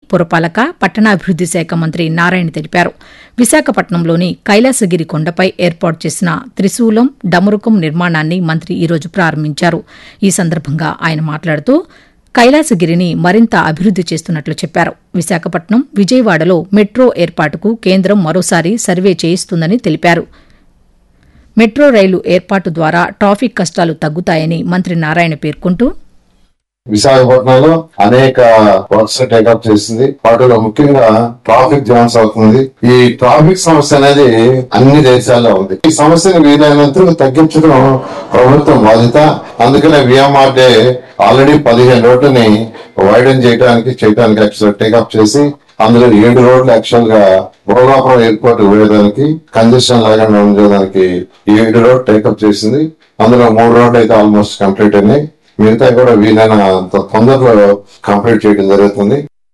పురపాలక పట్టణాభివృద్ది శాఖ మంత్రి నారాయణ తెలిపారు విశాఖపట్నంలోని కైలాసగిరి కొండపై ఏర్పాటు చేసిన త్రిశూలం డమరుకం నిర్మాణాన్ని మంత్రి ఈరోజు ప్రారంభించారు ఈ సందర్భంగా ఆయన మాట్లాడుతూ కైలాసగిరిని మరింత అభివృద్ది చేస్తున్నట్లు చెప్పారు విశాఖపట్నం విజయవాడలో మెట్రో ఏర్పాటుకు కేంద్రం మరోసారి సర్వే చేయిస్తుందని తెలిపారు మెట్రో రైలు ఏర్పాటు ద్వారా ట్రాఫిక్ కష్టాలు తగ్గుతాయని మంత్రి నారాయణ పేర్కొంటూ విశాఖపట్నంలో అనేక వర్క్స్ టేకప్ చేసింది వాటిలో ముఖ్యంగా ట్రాఫిక్ జామ్స్ అవుతుంది ఈ ట్రాఫిక్ సమస్య అనేది అన్ని దేశాల్లో ఉంది ఈ సమస్యను వీలైనంత తగ్గించడం ప్రభుత్వం బాధ్యత అందుకనే విఎంఆర్డే ఆల్రెడీ పదిహేను రోడ్లని వైడన్ చేయడానికి చేయడానికి యాక్చువల్ టేకప్ చేసి అందులో ఏడు రోడ్లు యాక్చువల్ గా భోగాపురం ఎయిర్పోర్ట్ వేయడానికి కంజెషన్ లేకుండా ఉండడానికి ఏడు రోడ్ టేకప్ చేసింది అందులో మూడు రోడ్లు అయితే ఆల్మోస్ట్ కంప్లీట్ అయినాయి మిగతా కూడా వీలైనంత తొందరలో కంప్లీట్ చేయడం జరుగుతుంది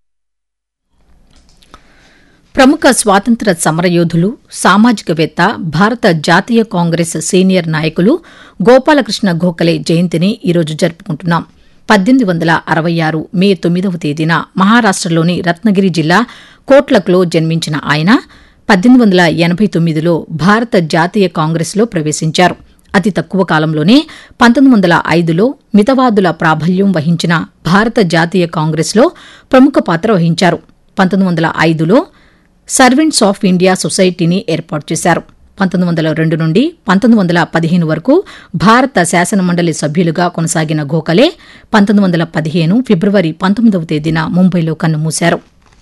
ప్రముఖ స్వాతంత్ర సమరయోధులు సామాజికవేత్త భారత జాతీయ కాంగ్రెస్ సీనియర్ నాయకులు గోపాలకృష్ణ గోఖలే జయంతిని ఈరోజు జరుపుకుంటున్నాం పద్దెనిమిది వందల అరవై ఆరు మే తొమ్మిదవ తేదీన మహారాష్టలోని రత్నగిరి జిల్లా కోట్లక్లో జన్మించిన ఆయన పద్దెనిమిది వందల ఎనభై తొమ్మిదిలో భారత జాతీయ కాంగ్రెస్లో ప్రవేశించారు అతి తక్కువ కాలంలోనే పంతొమ్మిది వందల ఐదులో మితవాదుల ప్రాబల్యం వహించిన భారత జాతీయ కాంగ్రెస్లో ప్రముఖ పాత్ర వహించారు పంతొమ్మిది వందల ఐదులో సర్వెంట్స్ ఆఫ్ ఇండియా సొసైటీని ఏర్పాటు చేశారు పంతొమ్మిది వందల రెండు నుండి పంతొమ్మిది వందల పదిహేను వరకు భారత శాసనమండలి సభ్యులుగా కొనసాగిన గోఖలే పంతొమ్మిది వందల పదిహేను ఫిబ్రవరి పంతొమ్మిదవ తేదీన ముంబైలో కన్నుమూశారు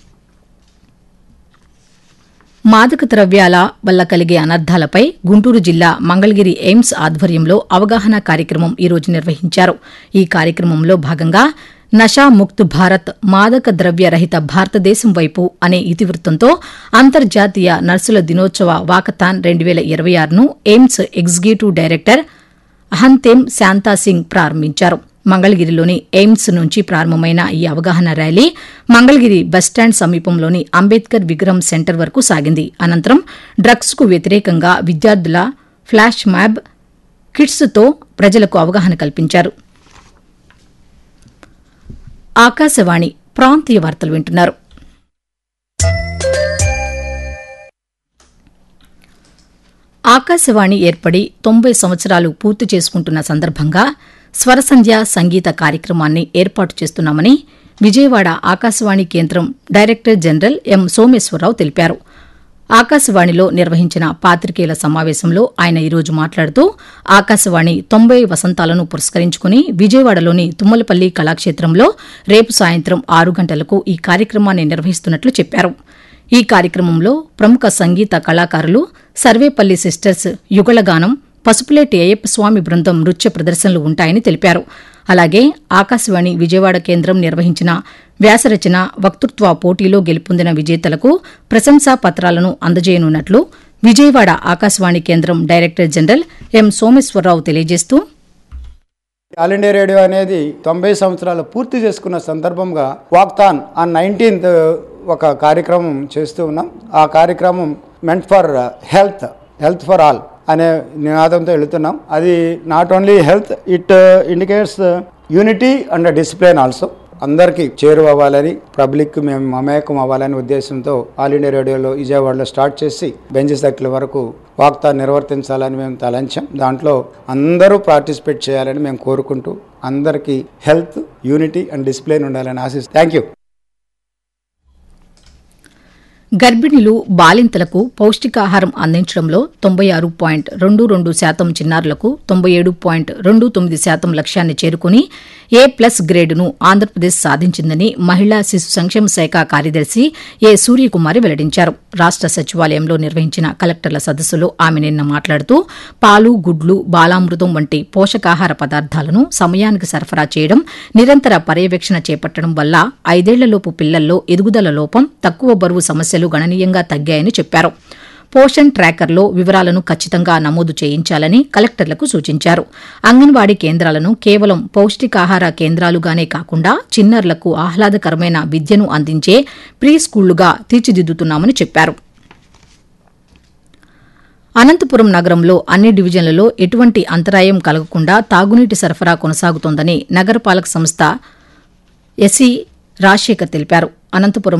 మాదక ద్రవ్యాల వల్ల కలిగే అనర్థాలపై గుంటూరు జిల్లా మంగళగిరి ఎయిమ్స్ ఆధ్వర్యంలో అవగాహన కార్యక్రమం ఈరోజు నిర్వహించారు ఈ కార్యక్రమంలో భాగంగా నషా ముక్త్ భారత్ మాదక ద్రవ్య రహిత భారతదేశం వైపు అనే ఇతివృత్తంతో అంతర్జాతీయ నర్సుల దినోత్సవ వాకథాన్ రెండు వేల ఇరవై ఆరును ఎయిమ్స్ ఎగ్జిక్యూటివ్ డైరెక్టర్ అహంతేమ్ శాంతాసింగ్ ప్రారంభించారు మంగళగిరిలోని ఎయిమ్స్ నుంచి ప్రారంభమైన ఈ అవగాహన ర్యాలీ మంగళగిరి బస్టాండ్ సమీపంలోని అంబేద్కర్ విగ్రహం సెంటర్ వరకు సాగింది అనంతరం డ్రగ్స్ కు వ్యతిరేకంగా విద్యార్థుల ఫ్లాష్ మ్యాబ్ కిట్స్తో ప్రజలకు అవగాహన కల్పించారు ఆకాశవాణి ప్రాంతీయ వార్తలు వింటున్నారు ఆకాశవాణి ఏర్పడి తొంభై సంవత్సరాలు పూర్తి చేసుకుంటున్న సందర్భంగా స్వరసంధ్య సంగీత కార్యక్రమాన్ని ఏర్పాటు చేస్తున్నామని విజయవాడ ఆకాశవాణి కేంద్రం డైరెక్టర్ జనరల్ ఎం సోమేశ్వరరావు తెలిపారు ఆకాశవాణిలో నిర్వహించిన పాత్రికేయుల సమావేశంలో ఆయన ఈరోజు మాట్లాడుతూ ఆకాశవాణి తొంభై వసంతాలను పురస్కరించుకుని విజయవాడలోని తుమ్మలపల్లి కళాక్షేత్రంలో రేపు సాయంత్రం ఆరు గంటలకు ఈ కార్యక్రమాన్ని నిర్వహిస్తున్నట్లు చెప్పారు ఈ కార్యక్రమంలో ప్రముఖ సంగీత కళాకారులు సర్వేపల్లి సిస్టర్స్ యుగళగానం పసుపులేటి అయ్యప్ప స్వామి బృందం నృత్య ప్రదర్శనలు ఉంటాయని తెలిపారు అలాగే ఆకాశవాణి విజయవాడ కేంద్రం నిర్వహించిన వ్యాసరచన వక్తృత్వ పోటీలో గెలుపొందిన విజేతలకు ప్రశంసా పత్రాలను అందజేయనున్నట్లు విజయవాడ ఆకాశవాణి కేంద్రం డైరెక్టర్ జనరల్ ఎం సోమేశ్వరరావు తెలియజేస్తూ ఆల్ ఇండియా రేడియో అనేది తొంభై సంవత్సరాలు పూర్తి చేసుకున్న సందర్భంగా వాక్థాన్ ఆ నైన్టీన్త్ ఒక కార్యక్రమం చేస్తూ ఉన్నాం ఆ కార్యక్రమం మెంట్ for health health for all అనే నినాదంతో వెళుతున్నాం అది not only health it indicates unity and discipline also అందరికీ చేరువవ్వాలని పబ్లిక్ మేము మమేకం అవ్వాలనే ఉద్దేశంతో ఆల్ ఇండియా రేడియోలో విజయవాడలో స్టార్ట్ చేసి బెంచ్ సర్కిల్ వరకు వాక్తా నిర్వర్తించాలని మేము తలంచాం దాంట్లో అందరూ పార్టిసిపేట్ చేయాలని మేము కోరుకుంటూ అందరికీ హెల్త్ యూనిటీ అండ్ డిసిప్లిన్ ఉండాలని ఆశిస్తాం థ్యాంక్ యూ గర్భిణులు బాలింతలకు పౌష్టికాహారం అందించడంలో తొంభై ఆరు పాయింట్ రెండు రెండు శాతం చిన్నారులకు తొంభై ఏడు పాయింట్ రెండు తొమ్మిది శాతం లక్ష్యాన్ని చేరుకుని ఏ ప్లస్ గ్రేడును ఆంధ్రప్రదేశ్ సాధించిందని మహిళా శిశు సంక్షేమ శాఖ కార్యదర్శి ఏ సూర్యకుమారి వెల్లడించారు రాష్ట సచివాలయంలో నిర్వహించిన కలెక్టర్ల సదస్సులో ఆమె నిన్న మాట్లాడుతూ పాలు గుడ్లు బాలామృతం వంటి పోషకాహార పదార్థాలను సమయానికి సరఫరా చేయడం నిరంతర పర్యవేక్షణ చేపట్టడం వల్ల ఐదేళ్లలోపు పిల్లల్లో ఎదుగుదల లోపం తక్కువ బరువు సమస్యలు గణనీయంగా తగ్గాయని చెప్పారు పోషణ్ ట్రాకర్లో వివరాలను ఖచ్చితంగా నమోదు చేయించాలని కలెక్టర్లకు సూచించారు అంగన్వాడీ కేంద్రాలను కేవలం పౌష్టికాహార కేంద్రాలుగానే కాకుండా చిన్నారులకు ఆహ్లాదకరమైన విద్యను అందించే ప్రీ స్కూళ్లుగా తీర్చిదిద్దుతున్నామని చెప్పారు అనంతపురం నగరంలో అన్ని డివిజన్లలో ఎటువంటి అంతరాయం కలగకుండా తాగునీటి సరఫరా కొనసాగుతోందని నగరపాలక సంస్థ ఎస్సీ రాజశేఖర్ తెలిపారు అనంతపురం